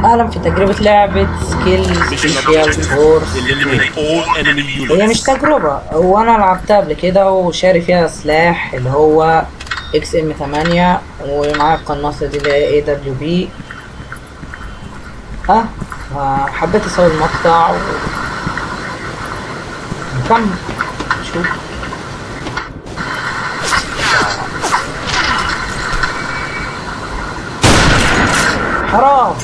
اهلا في تجربة لعبة سكيل سبيشال فورس Eliminate all enemy هي units. مش تجربة هو انا لعبتها قبل كده وشاري فيها سلاح اللي هو اكس ام 8 ومعايا القناصة دي اللي هي اي دبليو بي اه فحبيت اسوي المقطع و... نكمل شوف حرام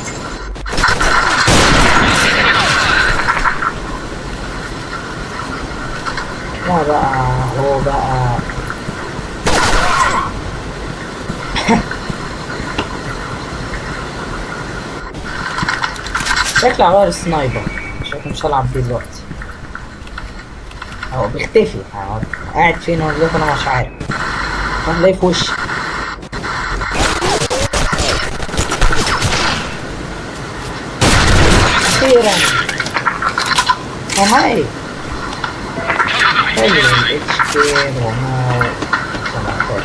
لا بقى هو بقى شكلي على السنايبر شكلي مش هلعب بيه دلوقتي هو بيختفي هو قاعد فين هو دلوقتي انا مش عارف هتلاقيه في وشي أخيرا هو معايا حلو ال HP وما 17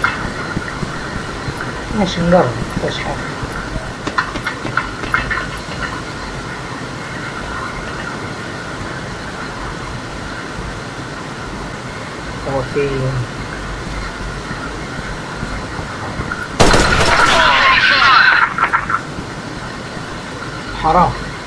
ماشي نجرب مفيش حاجة هو في حرام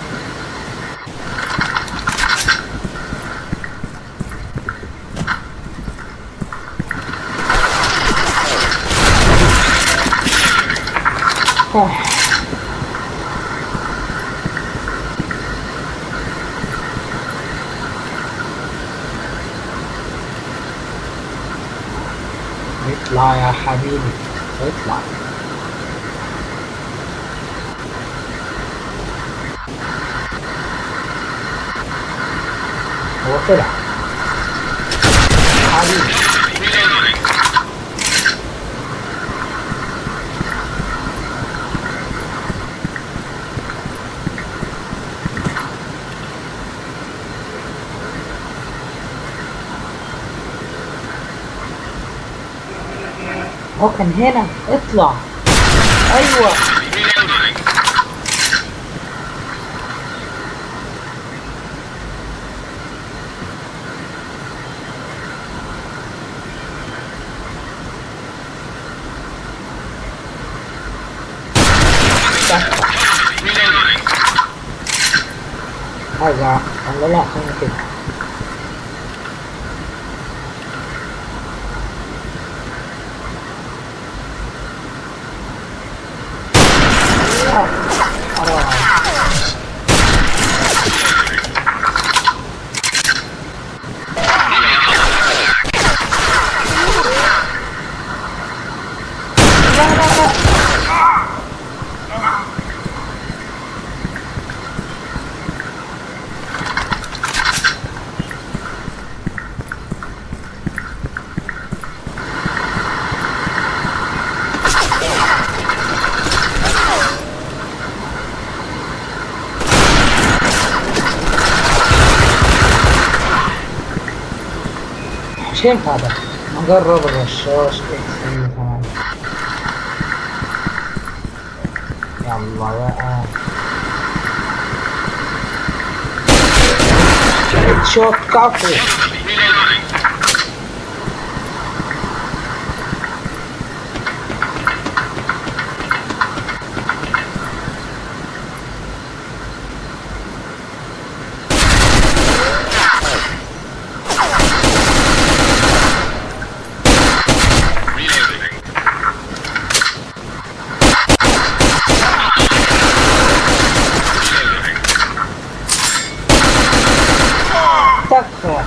آه. اطلع يا حبيبي اطلع هو طلع حبيبي هو كان هنا اطلع ايوه ارجع والله لا خلينا كده مش ينفع ده نجرب الرشاش اكس ام كمان يلا بقى هيد شوت كافو تكفى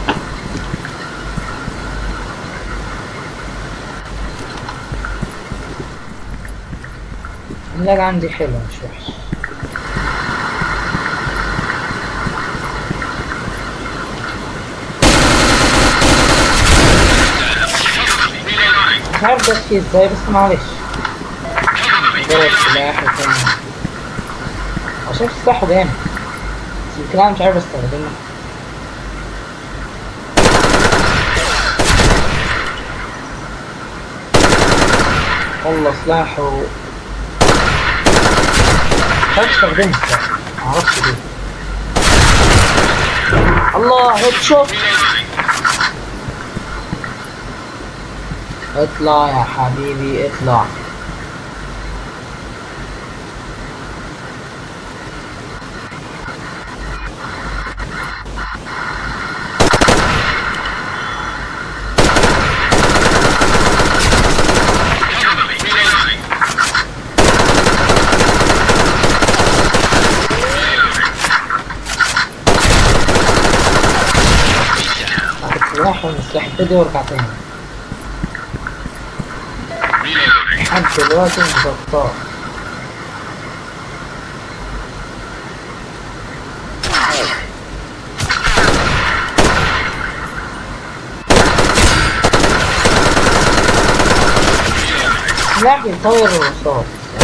اللاج عندي حلو مش وحش مش عارف ده فيه ازاي بس معلش جرب السلاح وكان عشان السلاح جامد بس يمكن انا مش عارف استخدمه والله سلاحه مش عارف استخدمه الصراحة. معرفش ليه الله هيد شوت اطلع يا حبيبي اطلع السلاح والسلاح ابتدي وارجع تاني لحد دلوقتي مش بطال السلاح بيطور الرصاص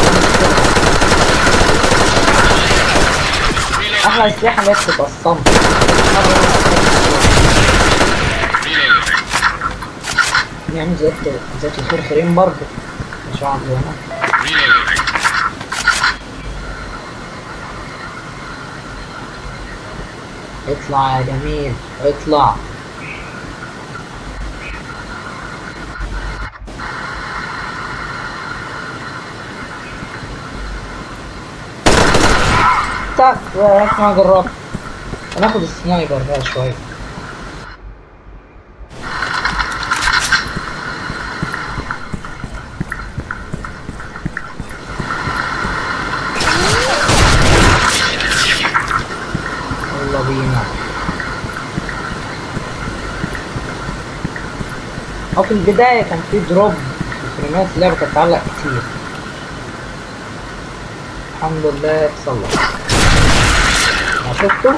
احلى اسلحه اللي هي بتبقى الصمت يعني زيت زيت الفرفرين برضه مش هقعد هنا اطلع يا جميل اطلع تاك رايح ما جربت هناخد السنايبر بقى شوية يلا بينا أو في البداية كان في دروب في فريمات اللعبة كانت تعلق كتير الحمد لله اتصلح ما شفتوا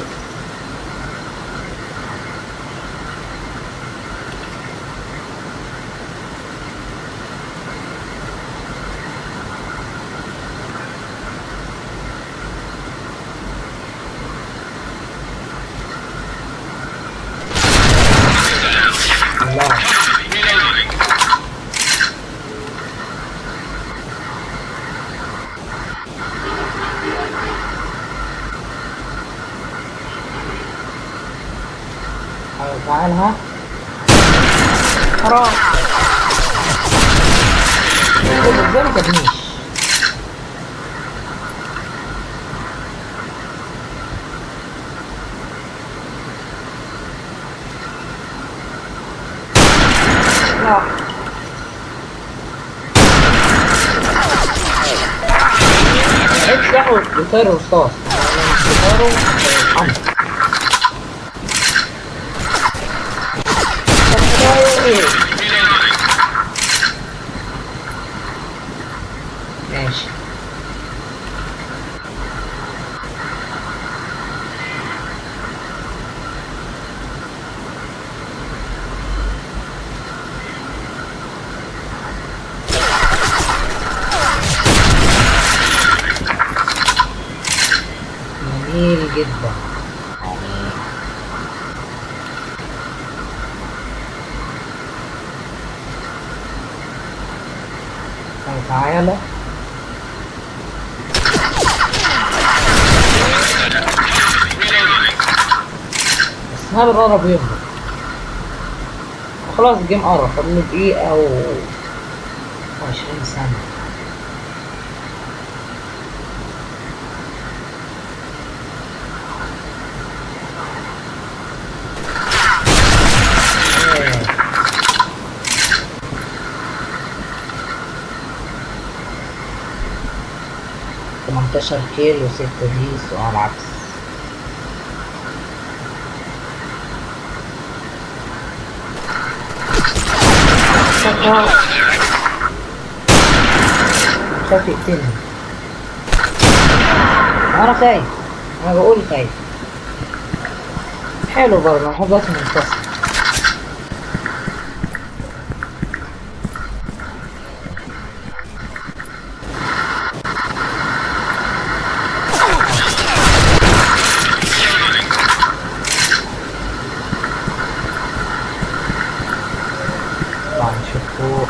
الله أيوة تعال ها حرام طب ازاي ما جابنيش لا عيد سلاحه يطير رصاص لما يطيره يتحمل ماشي جميل جدا طيب تعالى السنايبر قرب يهرب خلاص الجيم قرب فاضل له دقيقة و وعشرين ثانية تمنتاشر كيل وستة ديس وعلى العكس خايف يقتلني انا خايف انا بقول خايف حلو برضه انا دلوقتي منتصر طبعا نشوف فوق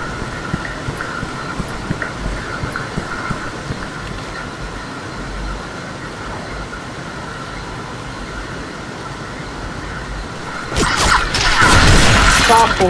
صعبوا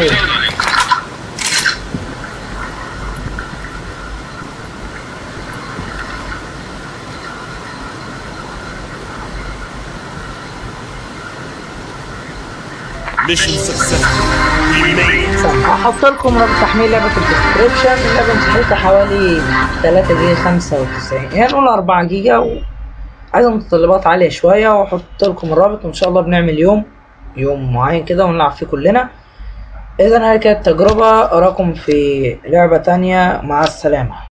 Mission successful. We made it. هحط لكم رابط تحميل لعبة في الديسكريبشن اللعبة مساحتها حوالي 3 جيجا 95 يعني نقول 4 جيجا و... عايزة متطلبات عالية شوية واحط لكم الرابط وان شاء الله بنعمل يوم يوم معين كده ونلعب فيه كلنا اذا هذه كانت تجربة اراكم في لعبة تانية مع السلامة